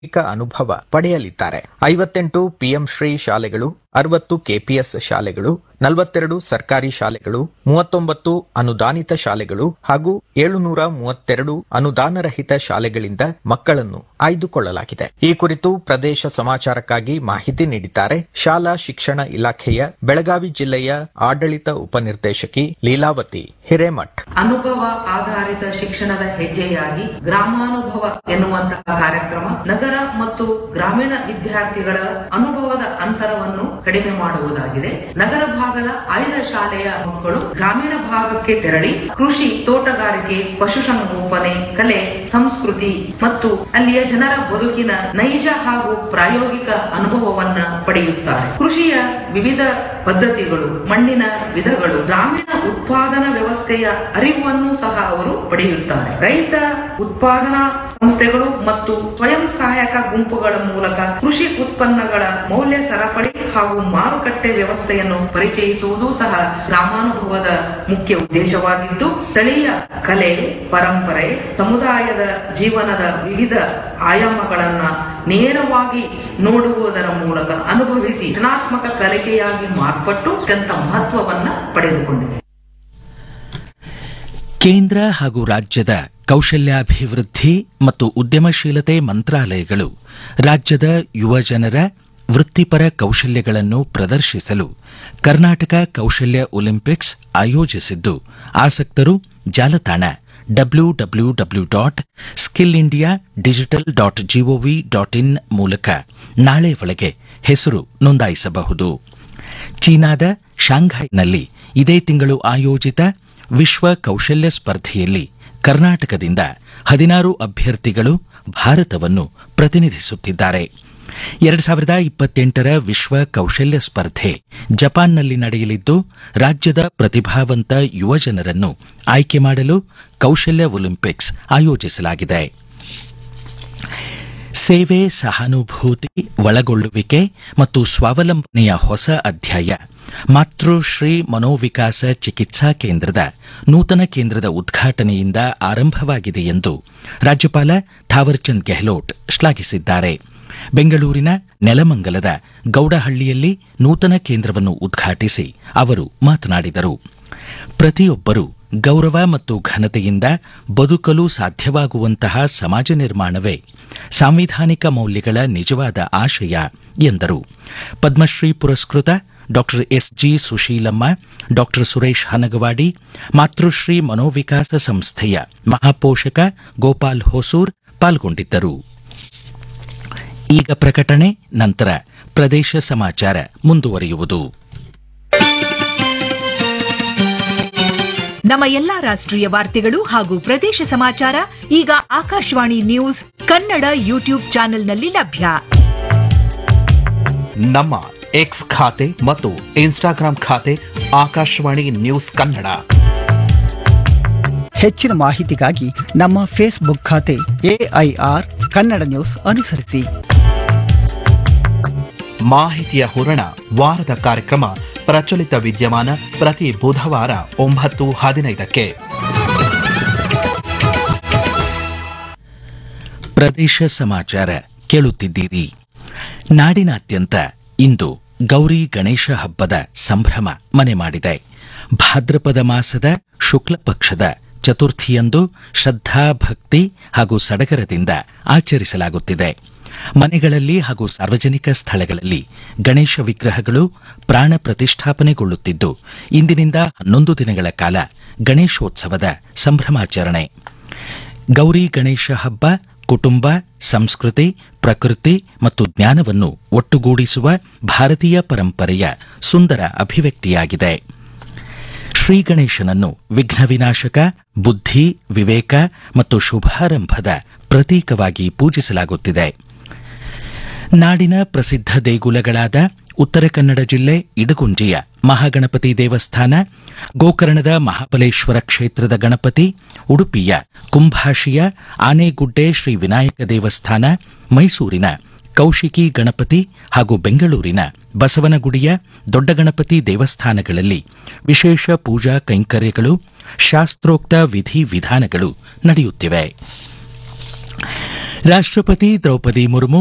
ಪ್ರಾಯೋಗಿಕ ಅನುಭವ ಪಡೆಯಲಿದ್ದಾರೆ ಐವತ್ತೆಂಟು ಪಿಎಂ ಶ್ರೀ ಶಾಲೆಗಳು ಅರವತ್ತು ಕೆಪಿಎಸ್ ಶಾಲೆಗಳು ನಲವತ್ತೆರಡು ಸರ್ಕಾರಿ ಶಾಲೆಗಳು ಮೂವತ್ತೊಂಬತ್ತು ಅನುದಾನಿತ ಶಾಲೆಗಳು ಹಾಗೂ ಏಳುನೂರ ಮೂವತ್ತೆರಡು ಅನುದಾನರಹಿತ ಶಾಲೆಗಳಿಂದ ಮಕ್ಕಳನ್ನು ಆಯ್ದುಕೊಳ್ಳಲಾಗಿದೆ ಈ ಕುರಿತು ಪ್ರದೇಶ ಸಮಾಚಾರಕ್ಕಾಗಿ ಮಾಹಿತಿ ನೀಡಿದ್ದಾರೆ ಶಾಲಾ ಶಿಕ್ಷಣ ಇಲಾಖೆಯ ಬೆಳಗಾವಿ ಜಿಲ್ಲೆಯ ಆಡಳಿತ ಉಪನಿರ್ದೇಶಕಿ ಲೀಲಾವತಿ ಹಿರೇಮಠ್ ಅನುಭವ ಆಧಾರಿತ ಶಿಕ್ಷಣದ ಹೆಜ್ಜೆಯಾಗಿ ಗ್ರಾಮಾನುಭವ ಎನ್ನುವಂತಹ ಕಾರ್ಯಕ್ರಮ ನಗರ ಮತ್ತು ಗ್ರಾಮೀಣ ವಿದ್ಯಾರ್ಥಿಗಳ ಅನುಭವದ ಅಂತರವನ್ನು ಕಡಿಮೆ ಮಾಡುವುದಾಗಿದೆ ನಗರ ಭಾಗದ ಆಯ್ದ ಶಾಲೆಯ ಮಕ್ಕಳು ಗ್ರಾಮೀಣ ಭಾಗಕ್ಕೆ ತೆರಳಿ ಕೃಷಿ ತೋಟಗಾರಿಕೆ ಪಶುಸಂಗೋಪನೆ ಕಲೆ ಸಂಸ್ಕೃತಿ ಮತ್ತು ಅಲ್ಲಿಯ ಜನರ ಬದುಕಿನ ನೈಜ ಹಾಗೂ ಪ್ರಾಯೋಗಿಕ ಅನುಭವವನ್ನ ಪಡೆಯುತ್ತಾರೆ ಕೃಷಿಯ ವಿವಿಧ ಪದ್ಧತಿಗಳು ಮಣ್ಣಿನ ವಿಧಗಳು ಗ್ರಾಮೀಣ ಉತ್ಪಾದನಾ ವ್ಯವಸ್ಥೆಯ ಅರಿವನ್ನು ಸಹ ಅವರು ಪಡೆಯುತ್ತಾರೆ ರೈತ ಉತ್ಪಾದನಾ ಸಂಸ್ಥೆಗಳು ಮತ್ತು ಸ್ವಯಂ ಸಹಾಯಕ ಗುಂಪುಗಳ ಮೂಲಕ ಕೃಷಿ ಉತ್ಪನ್ನಗಳ ಮೌಲ್ಯ ಸರಪಳಿ ಹಾಗೂ ಮಾರುಕಟ್ಟೆ ವ್ಯವಸ್ಥೆಯನ್ನು ಪರಿಚಯಿಸುವುದು ಸಹ ಗ್ರಾಮಾನುಭವದ ಮುಖ್ಯ ಉದ್ದೇಶವಾಗಿದ್ದು ಸ್ಥಳೀಯ ಕಲೆ ಪರಂಪರೆ ಸಮುದಾಯದ ಜೀವನದ ವಿವಿಧ ಆಯಾಮಗಳನ್ನ ನೇರವಾಗಿ ನೋಡುವುದರ ಮೂಲಕ ಅನುಭವಿಸಿ ರಚನಾತ್ಮಕ ಕಲಿಕೆಯಾಗಿ ಮಾರ್ಪಟ್ಟು ಅತ್ಯಂತ ಮಹತ್ವವನ್ನ ಪಡೆದುಕೊಂಡಿದೆ ಕೇಂದ್ರ ಹಾಗೂ ರಾಜ್ಯದ ಕೌಶಲ್ಯಾಭಿವೃದ್ಧಿ ಮತ್ತು ಉದ್ಯಮಶೀಲತೆ ಮಂತ್ರಾಲಯಗಳು ರಾಜ್ಯದ ಯುವಜನರ ವೃತ್ತಿಪರ ಕೌಶಲ್ಯಗಳನ್ನು ಪ್ರದರ್ಶಿಸಲು ಕರ್ನಾಟಕ ಕೌಶಲ್ಯ ಒಲಿಂಪಿಕ್ಸ್ ಆಯೋಜಿಸಿದ್ದು ಆಸಕ್ತರು ಜಾಲತಾಣ W W W dot skill India digital dot G O V dot in ಮೂಲಕ ನಾಳೆ ಒಳಗೆ ಹೆಸರು ನೋಂದಾಯಿಸಬಹುದು ಚೀನಾದ ಶಾಂಘೈನಲ್ಲಿ ಇದೇ ತಿಂಗಳು ಆಯೋಜಿತ ವಿಶ್ವ ಕೌಶಲ್ಯ ಸ್ಪರ್ಧೆಯಲ್ಲಿ ಕರ್ನಾಟಕದಿಂದ ಹದಿನಾರು ಅಭ್ಯರ್ಥಿಗಳು ಭಾರತವನ್ನು ಪ್ರತಿನಿಧಿಸುತ್ತಿದ್ದಾರೆ ಎರಡು ಸಾವಿರದ ಇಪ್ಪತ್ತೆಂಟರ ವಿಶ್ವ ಕೌಶಲ್ಯ ಸ್ಪರ್ಧೆ ಜಪಾನ್ನಲ್ಲಿ ನಡೆಯಲಿದ್ದು ರಾಜ್ಯದ ಪ್ರತಿಭಾವಂತ ಯುವಜನರನ್ನು ಆಯ್ಕೆ ಮಾಡಲು ಕೌಶಲ್ಯ ಒಲಿಂಪಿಕ್ಸ್ ಆಯೋಜಿಸಲಾಗಿದೆ ಸೇವೆ ಸಹಾನುಭೂತಿ ಒಳಗೊಳ್ಳುವಿಕೆ ಮತ್ತು ಸ್ವಾವಲಂಬನೆಯ ಹೊಸ ಅಧ್ಯಾಯ ಮಾತೃಶ್ರೀ ಮನೋವಿಕಾಸ ಚಿಕಿತ್ಸಾ ಕೇಂದ್ರದ ನೂತನ ಕೇಂದ್ರದ ಉದ್ಘಾಟನೆಯಿಂದ ಆರಂಭವಾಗಿದೆ ಎಂದು ರಾಜ್ಯಪಾಲ ಥಾವರ್ಚಂದ್ ಗೆಹ್ಲೋಟ್ ಶ್ಲಾಘಿಸಿದ್ದಾರೆ ಬೆಂಗಳೂರಿನ ನೆಲಮಂಗಲದ ಗೌಡಹಳ್ಳಿಯಲ್ಲಿ ನೂತನ ಕೇಂದ್ರವನ್ನು ಉದ್ಘಾಟಿಸಿ ಅವರು ಮಾತನಾಡಿದರು ಪ್ರತಿಯೊಬ್ಬರೂ ಗೌರವ ಮತ್ತು ಘನತೆಯಿಂದ ಬದುಕಲು ಸಾಧ್ಯವಾಗುವಂತಹ ಸಮಾಜ ನಿರ್ಮಾಣವೇ ಸಾಂವಿಧಾನಿಕ ಮೌಲ್ಯಗಳ ನಿಜವಾದ ಆಶಯ ಎಂದರು ಪದ್ಮಶ್ರೀ ಪುರಸ್ಕೃತ doctor S G Sushilamma doctor Suresh Hanagavadi Matrushri Manovikasa ಸಂಸ್ಥೆಯ ಮಹಾಪೋಷಕ ಗೋಪಾಲ್ ಹೊಸೂರ್ ಪಾಲ್ಗೊಂಡಿದ್ದರು ಈಗ ಪ್ರಕಟಣೆ ನಂತರ ಪ್ರದೇಶ ಸಮಾಚಾರ ಮುಂದುವರಿಯುವುದು ನಮ್ಮ ಎಲ್ಲಾ ರಾಷ್ಟ್ರೀಯ ವಾರ್ತೆಗಳು ಹಾಗೂ ಪ್ರದೇಶ ಸಮಾಚಾರ ಈಗ ಆಕಾಶವಾಣಿ ನ್ಯೂಸ್ ಕನ್ನಡ ಯೂಟ್ಯೂಬ್ ಚಾನೆಲ್ನಲ್ಲಿ ಲಭ್ಯ ನಮ್ಮ ಎಕ್ಸ್ ಖಾತೆ ಮತ್ತು ಇನ್ಸ್ಟಾಗ್ರಾಂ ಖಾತೆ ಆಕಾಶವಾಣಿ ನ್ಯೂಸ್ ಕನ್ನಡ ಹೆಚ್ಚಿನ ಮಾಹಿತಿಗಾಗಿ ನಮ್ಮ ಫೇಸ್ಬುಕ್ ಖಾತೆ ಎಐಆರ್ ಕನ್ನಡ ನ್ಯೂಸ್ ಅನುಸರಿಸಿ ಮಾಹಿತಿಯ ಹೂರಣ ವಾರದ ಕಾರ್ಯಕ್ರಮ ಪ್ರಚಲಿತ ವಿದ್ಯಮಾನ ಪ್ರತಿ ಬುಧವಾರ ಒಂಬತ್ತು ಹದಿನೈದಕ್ಕೆ ಪ್ರದೇಶ ಸಮಾಚಾರ ಕೇಳುತ್ತಿದ್ದೀರಿ ನಾಡಿನಾದ್ಯಂತ ಇಂದು ಗೌರಿ ಗಣೇಶ ಹಬ್ಬದ ಸಂಭ್ರಮ ಮನೆ ಮಾಡಿದೆ ಭಾದ್ರಪದ ಮಾಸದ ಶುಕ್ಲ ಪಕ್ಷದ ಚತುರ್ಥಿಯಂದು ಶ್ರದ್ಧಾ ಭಕ್ತಿ ಹಾಗೂ ಸಡಗರದಿಂದ ಆಚರಿಸಲಾಗುತ್ತಿದೆ ಮನೆಗಳಲ್ಲಿ ಹಾಗೂ ಸಾರ್ವಜನಿಕ ಸ್ಥಳಗಳಲ್ಲಿ ಗಣೇಶ ವಿಗ್ರಹಗಳು ಪ್ರಾಣ ಪ್ರತಿಷ್ಠಾಪನೆಗೊಳ್ಳುತ್ತಿದ್ದು ಇಂದಿನಿಂದ ಹನ್ನೊಂದು ದಿನಗಳ ಕಾಲ ಗಣೇಶೋತ್ಸವದ ಸಂಭ್ರಮಾಚರಣೆ ಗೌರಿ ಗಣೇಶ ಹಬ್ಬ ಕುಟುಂಬ ಸಂಸ್ಕೃತಿ ಪ್ರಕೃತಿ ಮತ್ತು ಜ್ಞಾನವನ್ನು ಒಟ್ಟುಗೂಡಿಸುವ ಭಾರತೀಯ ಪರಂಪರೆಯ ಸುಂದರ ಅಭಿವ್ಯಕ್ತಿಯಾಗಿದೆ ಶ್ರೀ ಗಣೇಶನನ್ನು ವಿಘ್ನ ವಿನಾಶಕ ಬುದ್ಧಿ ವಿವೇಕ ಮತ್ತು ಶುಭಾರಂಭದ ಪ್ರತೀಕವಾಗಿ ಪೂಜಿಸಲಾಗುತ್ತಿದೆ ನಾಡಿನ ಪ್ರಸಿದ್ಧ ದೇಗುಲಗಳಾದ ಉತ್ತರ ಕನ್ನಡ ಜಿಲ್ಲೆ ಇಡಗುಂಜಿಯ ಮಹಾಗಣಪತಿ ದೇವಸ್ಥಾನ ಗೋಕರ್ಣದ ಮಹಾಬಲೇಶ್ವರ ಕ್ಷೇತ್ರದ ಗಣಪತಿ ಉಡುಪಿಯ ಕುಂಭಾಶಿಯ ಆನೆಗುಡ್ಡೆ ಶ್ರೀ ವಿನಾಯಕ ದೇವಸ್ಥಾನ ಮೈಸೂರಿನ ಕೌಶಿಕಿ ಗಣಪತಿ ಹಾಗೂ ಬೆಂಗಳೂರಿನ ಬಸವನಗುಡಿಯ ದೊಡ್ಡ ಗಣಪತಿ ದೇವಸ್ಥಾನಗಳಲ್ಲಿ ವಿಶೇಷ ಪೂಜಾ ಕೈಂಕರ್ಯಗಳು ಶಾಸ್ತ್ರೋಕ್ತ ವಿಧಿ ವಿಧಾನಗಳು ನಡೆಯುತ್ತಿವೆ ರಾಷ್ಟ್ರಪತಿ ದ್ರೌಪದಿ ಮುರ್ಮು